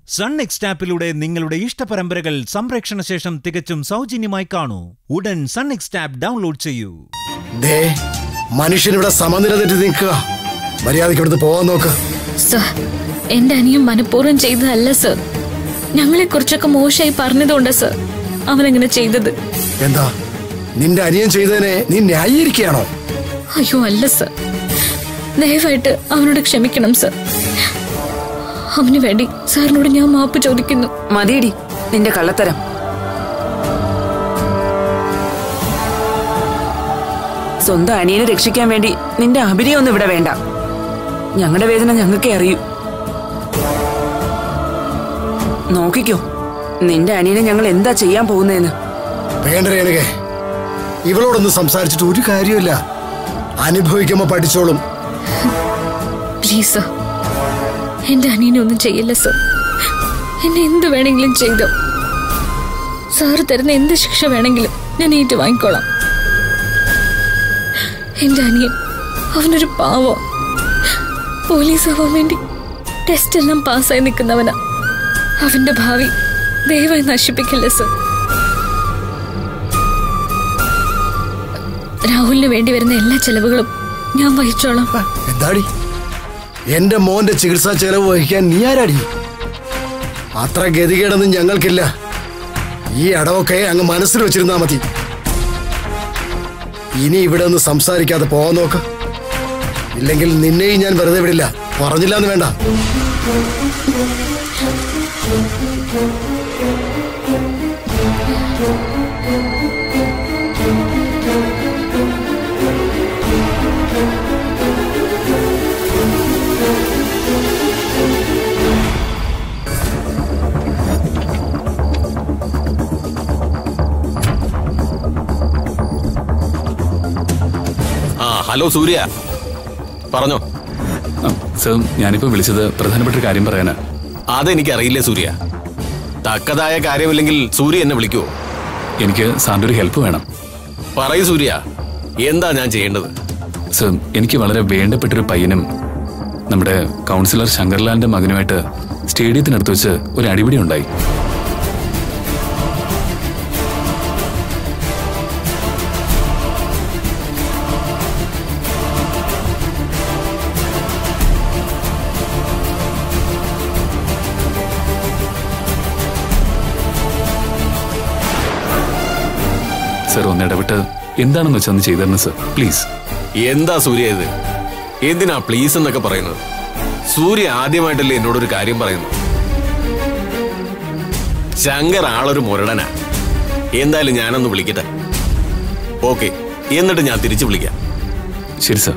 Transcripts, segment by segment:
Sun next ആപ്പിലൂടെ നിങ്ങളുടെ ഇഷ്ടപരമ്പരകൾ സംപ്രേക്ഷണ ശേഷം തികച്ചും സൗജന്യമായി കാണൂ ഉടൻ സൺ നെക്സ്റ്റ് ആപ്പ് ഡൗൺലോഡ് ചെയ്യൂ ദേ മനുഷ്യനിവിടെ സമനില തെറ്റി നിൽക്കുക മര്യാദയ്ക്ക് ഇവിടുന്ന് പോവാൻ നോക്ക് സർ എന്റെ അനിയൻ മനഃപൂർവ്വം ചെയ്തതല്ല സർ ഞങ്ങളെ കുറിച്ചൊക്കെ മോശമായി പറഞ്ഞതുകൊണ്ട് സർ അവനങ്ങനെ ചെയ്തത് എന്താ നിന്റെ അനിയൻ ചെയ്തതിനെ നീ ന്യായീകരിക്കുകയാണോ അയ്യോ അല്ല സർ ദയവായിട്ട് അവനോട് ക്ഷമിക്കണം സർ അവന് വേണ്ടി സാറിനോട് ഞാൻ മാപ്പ് ചോദിക്കുന്നു മതിയടി നിന്റെ കള്ളത്തരം സ്വന്തം അനിയനെ രക്ഷിക്കാൻ വേണ്ടി നിന്റെ അഭിനയൊന്നും ഇവിടെ വേണ്ട ഞങ്ങളുടെ വേദന ഞങ്ങൾക്കേ അറിയൂ നോക്കിക്കോ നിന്റെ അനിയനെ ഞങ്ങൾ എന്താ ചെയ്യാൻ പോകുന്നതെന്ന് വേണ്ട രേണുകെ ഇവളോടൊന്നും സംസാരിച്ചിട്ട് ഒരു കാര്യമില്ല അനുഭവിക്കുമ്പോ പഠിച്ചോളും പ്ലീസ് സർ എന്റെ അനിയനെ ഒന്നും ചെയ്യില്ല സർ എന്നെ എന്ത് വേണമെങ്കിലും ചെയ്തോ സാറ് തരുന്ന എന്ത് ശിക്ഷ വേണമെങ്കിലും ഞാൻ ഏറ്റു വാങ്ങിക്കോളാം എന്റെ അനിയൻ അവനൊരു പാവോ പോലീസ് ആവാൻ വേണ്ടി ടെസ്റ്റ് എല്ലാം പാസ്സായി നിൽക്കുന്നവനാ അവന്റെ ഭാവി ദയവായി നശിപ്പിക്കില്ല സർ രാഹുലിന് വേണ്ടി വരുന്ന എല്ലാ ചെലവുകളും ഞാൻ വഹിച്ചോളാം എന്താടി എന്റെ മോന്റെ ചികിത്സാ ചെലവ് വഹിക്കാൻ നീ ആരാടി അത്ര ഗതികേടൊന്നും ഞങ്ങൾക്കില്ല ഈ അടവൊക്കെ അങ്ങ് മനസ്സിൽ വെച്ചിരുന്നാ മതി ഇനി ഇവിടെ ഒന്ന് സംസാരിക്കാതെ പോവാൻ നോക്ക് ഇല്ലെങ്കിൽ നിന്നെയും ഞാൻ വെറുതെ വിടില്ല പറഞ്ഞില്ല എന്ന് വേണ്ട ആ ഹലോ സൂര്യ പറഞ്ഞോ ആ, സർ ഞാനിപ്പോ വിളിച്ചത് പ്രധാനപ്പെട്ട ഒരു കാര്യം പറയാനാ അതെനിക്കറിയില്ലേ സൂര്യ തക്കതായ കാര്യമില്ലെങ്കിൽ സൂര്യ എന്നെ വിളിക്കുവോ എനിക്ക് സാറിന്റെ ഒരു ഹെൽപ്പ് വേണം പറയൂ സൂര്യ എന്താ ഞാൻ ചെയ്യേണ്ടത് സർ എനിക്ക് വളരെ വേണ്ടപ്പെട്ടൊരു പയ്യനും നമ്മുടെ കൗൺസിലർ ശങ്കർലാലിന്റെ മകനുമായിട്ട് സ്റ്റേഡിയത്തിനടുത്ത് വെച്ച് ഒരു അടിപിടി ഉണ്ടായി സർ ഒന്ന് ഇടപെട്ട് എന്താണെന്ന് വെച്ചാൽ ഒന്ന് ചെയ്തരണം സർ പ്ലീസ് എന്താ സൂര്യ ഇത് എന്തിനാ പ്ലീസ് എന്നൊക്കെ പറയുന്നത് സൂര്യ ആദ്യമായിട്ടല്ലേ എന്നോടൊരു കാര്യം പറയുന്നു ശങ്കർ ആളൊരു മുരടനാ എന്തായാലും ഞാനൊന്ന് വിളിക്കട്ടെ ഓക്കെ എന്നിട്ട് ഞാൻ തിരിച്ചു വിളിക്കാം ശരി സർ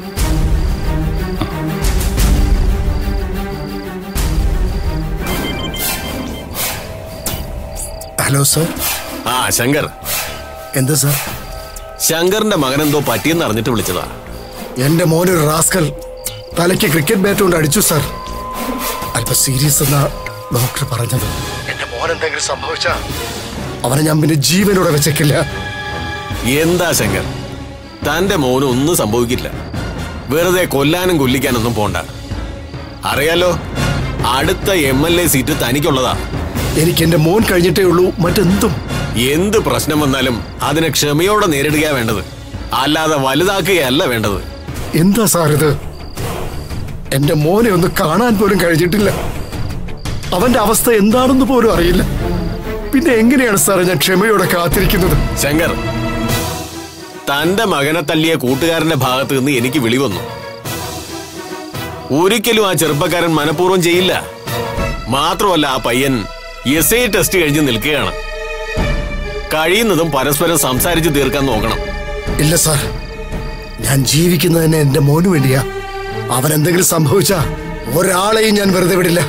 ഹലോ സർ ആ ശങ്കർ എന്താ സർ ശങ്കറിന്റെ മകനെന്തോ പറ്റിയെന്ന് അറിഞ്ഞിട്ട് വിളിച്ചതാ എന്റെ മോനൊരു റാസ്കൽ തലയ്ക്ക് ക്രിക്കറ്റ് ബാറ്റ് കൊണ്ട് അടിച്ചു സർ അല്പ സീരിയസ് എന്നാ ഡോക്ടർ പറഞ്ഞത് എന്റെ മോൻ എന്തെങ്കിലും സംഭവിച്ചാ അവനെ ഞാൻ പിന്നെ ജീവനോടെ വെച്ചേക്കില്ല എന്താ ശങ്കർ തന്റെ മോന് ഒന്നും സംഭവിക്കില്ല വെറുതെ കൊല്ലാനും കൊല്ലിക്കാനൊന്നും പോണ്ട അറിയാലോ അടുത്ത എം എൽ എ സീറ്റ് തനിക്കുള്ളതാ എനിക്ക് എന്റെ മോൻ കഴിഞ്ഞിട്ടേ ഉള്ളൂ മറ്റെന്തും എന്ത് പ്രശ്നം വന്നാലും അതിനെ ക്ഷമയോടെ നേരിടുകയാ വേണ്ടത് അല്ലാതെ വലുതാക്കുകയല്ല വേണ്ടത് എന്താ സാർ ഇത് എന്റെ മോനെ ഒന്ന് കാണാൻ പോലും കഴിഞ്ഞിട്ടില്ല അവന്റെ അവസ്ഥ എന്താണെന്ന് പോലും അറിയില്ല പിന്നെ എങ്ങനെയാണ് സാറേ ഞാൻ ക്ഷമയോടെ കാത്തിരിക്കുന്നത് ശങ്കർ തന്റെ മകനെ തല്ലിയ കൂട്ടുകാരന്റെ ഭാഗത്ത് നിന്ന് എനിക്ക് വിളി വന്നു ഒരിക്കലും ആ ചെറുപ്പക്കാരൻ മനഃപൂർവ്വം ചെയ്യില്ല മാത്രമല്ല ആ പയ്യൻ എസ് ഐ ടെസ്റ്റ് കഴിഞ്ഞ് നിൽക്കുകയാണ് കഴിയുന്നതും പരസ്പരം സംസാരിച്ച് തീർക്കാൻ നോക്കണം ഇല്ല സാർ ഞാൻ ജീവിക്കുന്നതന്നെ എന്റെ മോന് വേണ്ടിയാ അവൻ എന്തെങ്കിലും സംഭവിച്ചാ ഒരാളെയും ഞാൻ വെറുതെ വിടില്ല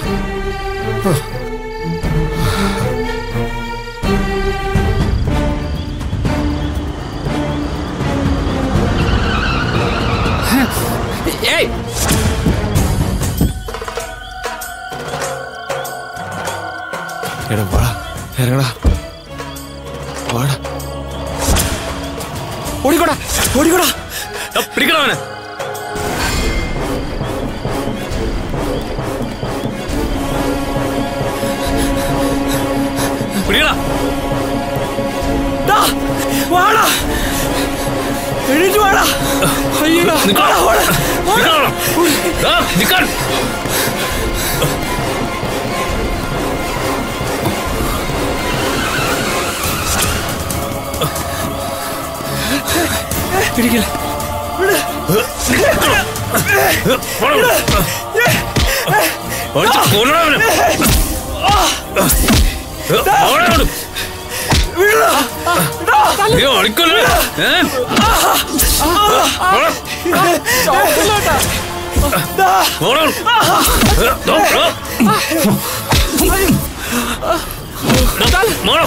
എടാ വാടാ ഇറങ്ങടാ വാടാ ഓടിക്കോടാ ഓടിക്കോടാ പിടിക്കണവനെ പിടിയടാ വാടാ എണീറ്റ് വാടാ അയ്യടാ നിക്കണം. നിക്കണം. ദാ, നിക്കാൻ. പിടിക്കല ഓടിച്ച് കൊല്ലണം അവനെ. ഓടാ അങ്ങോട്ട്. നീ ഓടിക്കൊല്ലേ? ഏ? ഓടാ. ഓടാ. ദോ, ദോ. ദോ, മോളെ.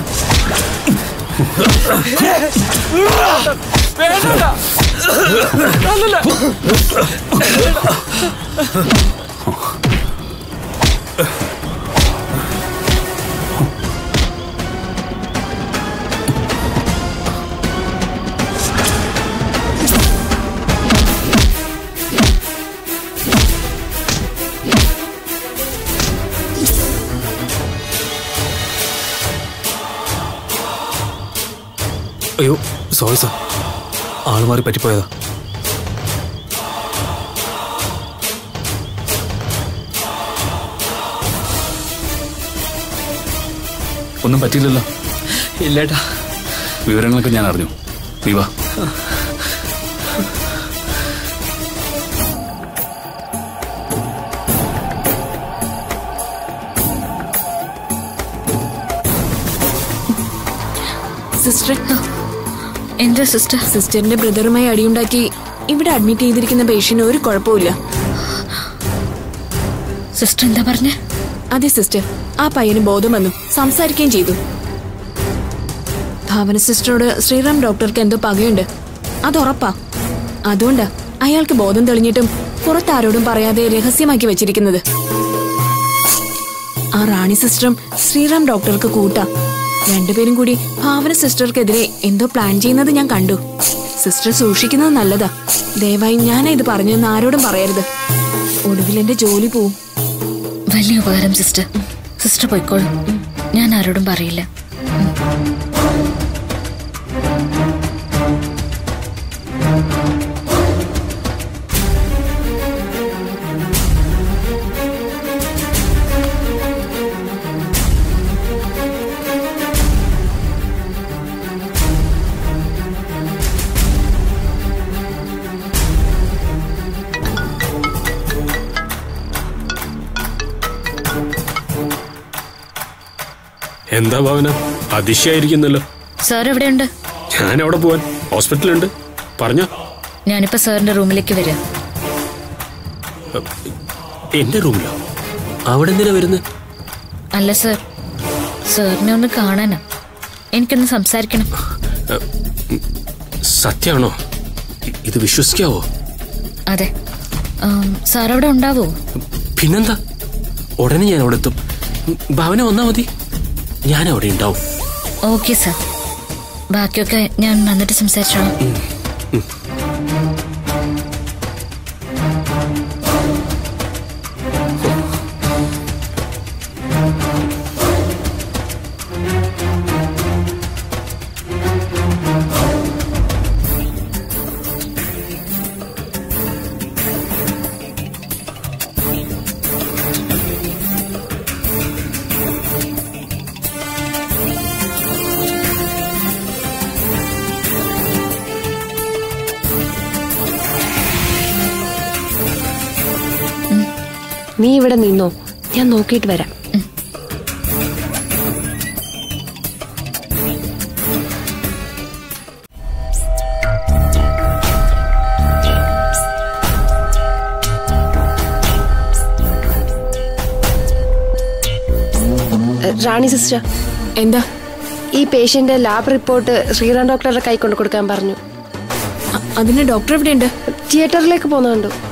അയ്യോ സോറി സാർ ആള് മാറി പറ്റിപ്പോയതാ ഒന്നും പറ്റിയില്ലല്ലോ ഇല്ലേട്ടാ വിവരങ്ങളൊക്കെ ഞാൻ അറിഞ്ഞു നീ വാ സിസ്റ്റർ എന്താ സിസ്റ്റർ സിസ്റ്ററിന്റെ ബ്രദറുമായി അടിയുണ്ടാക്കി ഇവിടെ അഡ്മിറ്റ് ചെയ്തിരിക്കുന്ന പേഷ്യന്റ് ഒരു കുഴപ്പമില്ല സിസ്റ്റർ എന്താ പറഞ്ഞ അതെ സിസ്റ്റർ ആ പയ്യന് ബോധം വന്നു സംസാരിക്കുകയും ചെയ്തു ഭാവന സിസ്റ്ററോട് ശ്രീറാം ഡോക്ടർക്ക് എന്തോ പകയുണ്ട് അത് ഉറപ്പാ അതുകൊണ്ടാ അയാൾക്ക് ബോധം തെളിഞ്ഞിട്ടും പുറത്താരോടും പറയാതെ രഹസ്യമാക്കി വെച്ചിരിക്കുന്നത് ആ റാണി സിസ്റ്ററും ശ്രീറാം ഡോക്ടർക്ക് കൂട്ടാ രണ്ടുപേരും കൂടി ഭാവന സിസ്റ്റർക്കെതിരെ എന്തോ പ്ലാൻ ചെയ്യുന്നത് ഞാൻ കണ്ടു സിസ്റ്റർ സൂക്ഷിക്കുന്നത് നല്ലതാ ദയവായി ഞാനാ ഇത് പറഞ്ഞെന്ന് ആരോടും പറയരുത് ഒടുവിൽ എന്റെ ജോലി പോവും വലിയ ഉപകാരം സിസ്റ്റർ സിസ്റ്റർ പോയിക്കോളും ഞാൻ ആരോടും പറയില്ല എന്താ ഭാവന അതിശയായിരിക്കുന്നല്ലോ സാർ എവിടെയുണ്ട് ഞാൻ അവിടെ പോവാൻ ഹോസ്പിറ്റലുണ്ട് പറഞ്ഞ ഞാനിപ്പോ സാറിന്റെ റൂമിലേക്ക് വരാം എന്റെ റൂമിലോ അവിടെ എന്തിനാ വരുന്നത് അല്ല സാർ സാറിനെ ഒന്ന് കാണാനാ എനിക്കൊന്ന് സംസാരിക്കണം സത്യമാണോ ഇ- ഇത് വിശ്വസിക്കാവോ അതെ ആം, സാർ അവിടെ ഉണ്ടാവോ പിന്നെന്താ ഉടനെ ഞാൻ അവിടെ എത്തും ഭാവന വന്നാ മതി ഞാൻ അവിടെ ഉണ്ടാവും ഓക്കെ സാർ ബാക്കിയൊക്കെ ഞാൻ വന്നിട്ട് സംസാരിച്ചോളാം നീ ഇവിടെ നിന്നോ ഞാൻ നോക്കിയിട്ട് വരാം എ, റാണി സിസ്റ്റർ എന്താ ഈ പേഷ്യന്റെ ലാബ് റിപ്പോർട്ട് ശ്രീറാം ഡോക്ടറുടെ കൈ കൊണ്ട് കൊടുക്കാൻ പറഞ്ഞു അ- അതിന് ഡോക്ടർ എവിടെയുണ്ട് തിയേറ്ററിലേക്ക് പോകുന്നുണ്ടോ